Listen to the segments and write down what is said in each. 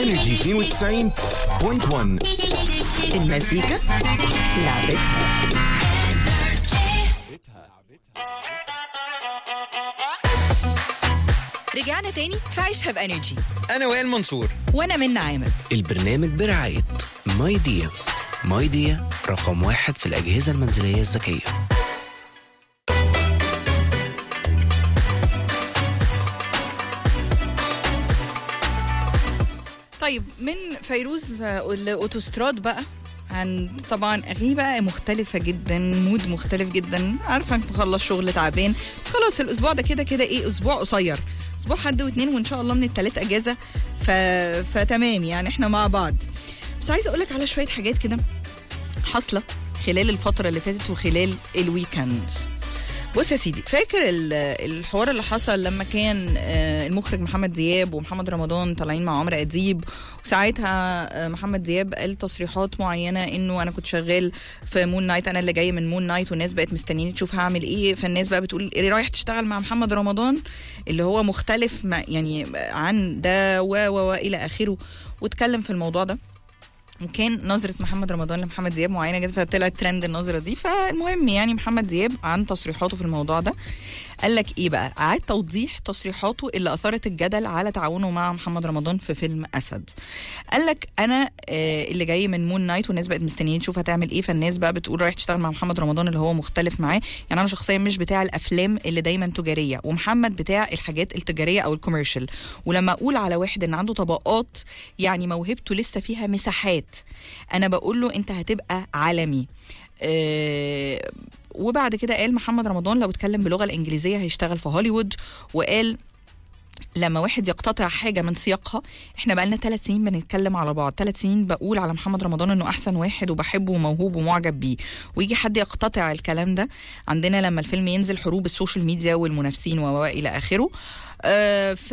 انرجي 92.1 المزيكا لعبتها رجعنا تاني في عيشها بانرجي انا وائل منصور وانا من عامر البرنامج برعاية ماي ديا ماي ديا رقم واحد في الأجهزة المنزلية الذكية طيب من فيروز الاوتوستراد بقى عن طبعا اغاني بقى مختلفة جدا مود مختلف جدا عارفة انك مخلص شغل تعبان بس خلاص الاسبوع ده كده كده ايه اسبوع قصير اسبوع حد واثنين وان شاء الله من التلات اجازة ف... فتمام يعني احنا مع بعض بس عايزة اقولك على شوية حاجات كده حاصلة خلال الفترة اللي فاتت وخلال الويكند بص يا سيدي فاكر ال- الحوار اللي حصل لما كان آه، المخرج محمد دياب ومحمد رمضان طالعين مع عمرو اديب وساعتها آه، محمد دياب قال تصريحات معينه انه انا كنت شغال في مون نايت انا اللي جاي من مون نايت والناس بقت مستنيين تشوف هعمل ايه فالناس بقى بتقول إيه رايح تشتغل مع محمد رمضان اللي هو مختلف مع يعني عن ده و و و الى اخره واتكلم في الموضوع ده وكان نظرة محمد رمضان لمحمد دياب معينة جدا فطلعت ترند النظرة دي فالمهم يعني محمد دياب عن تصريحاته في الموضوع ده قال لك ايه بقى أعاد توضيح تصريحاته اللي أثارت الجدل على تعاونه مع محمد رمضان في فيلم أسد قال لك أنا آه اللي جاي من مون نايت والناس بقت مستنيين تشوف هتعمل ايه فالناس بقى بتقول رايح تشتغل مع محمد رمضان اللي هو مختلف معاه يعني أنا شخصيا مش بتاع الأفلام اللي دايما تجارية ومحمد بتاع الحاجات التجارية أو الكوميرشال ولما أقول على واحد إن عنده طبقات يعني موهبته لسه فيها مساحات انا بقول له انت هتبقى عالمي أه وبعد كده قال محمد رمضان لو اتكلم باللغه الانجليزيه هيشتغل في هوليوود وقال لما واحد يقتطع حاجه من سياقها احنا بقالنا ثلاث سنين بنتكلم على بعض ثلاث سنين بقول على محمد رمضان انه احسن واحد وبحبه وموهوب ومعجب بيه ويجي حد يقتطع الكلام ده عندنا لما الفيلم ينزل حروب السوشيال ميديا والمنافسين و الى اخره آه ف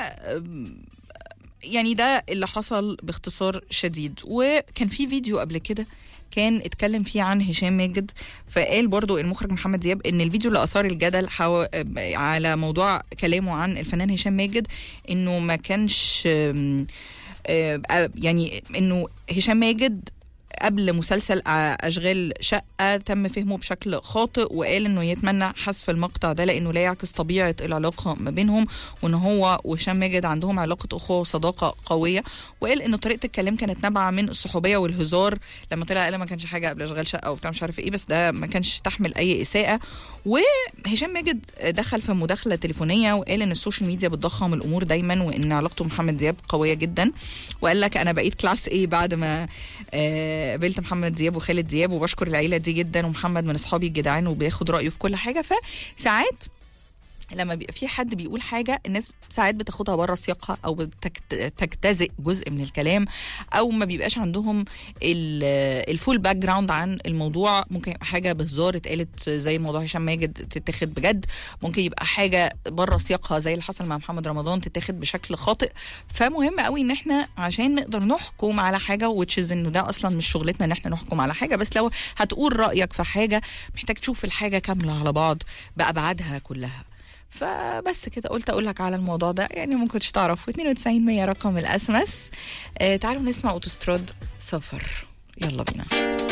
يعني ده اللي حصل باختصار شديد وكان في فيديو قبل كده كان اتكلم فيه عن هشام ماجد فقال برضو المخرج محمد دياب ان الفيديو اللي اثار الجدل حو... على موضوع كلامه عن الفنان هشام ماجد انه ما كانش آم، آه، يعني انه هشام ماجد قبل مسلسل اشغال شقه تم فهمه بشكل خاطئ وقال انه يتمنى حذف المقطع ده لانه لا يعكس طبيعه العلاقه ما بينهم وان هو وهشام ماجد عندهم علاقه اخوه وصداقه قويه وقال انه طريقه الكلام كانت نابعه من الصحوبيه والهزار لما طلع قال ما كانش حاجه قبل اشغال شقه وبتاع مش عارف ايه بس ده ما كانش تحمل اي اساءه وهشام ماجد دخل في مداخله تليفونيه وقال ان السوشيال ميديا بتضخم الامور دايما وان علاقته بمحمد دياب قويه جدا وقال لك انا بقيت كلاس ايه بعد ما آه، قابلت محمد دياب وخالد دياب وبشكر العيله دي جدا ومحمد من اصحابي الجدعان وبياخد رايه في كل حاجه فساعات لما بيبقى في حد بيقول حاجه الناس ساعات بتاخدها بره سياقها او بتجتزئ جزء من الكلام او ما بيبقاش عندهم ال- الفول باك جراوند عن الموضوع ممكن يبقى حاجه بهزار اتقالت زي موضوع هشام ماجد تتاخد بجد ممكن يبقى حاجه بره سياقها زي اللي حصل مع محمد رمضان تتاخد بشكل خاطئ فمهم قوي ان احنا عشان نقدر نحكم على حاجه which is انه ده اصلا مش شغلتنا ان احنا نحكم على حاجه بس لو هتقول رايك في حاجه محتاج تشوف الحاجه كامله على بعض بابعادها كلها فبس كده قلت اقول لك على الموضوع ده يعني ممكن كنتش تعرف 92 100 رقم الاسمس آه تعالوا نسمع اوتوستراد سفر يلا بينا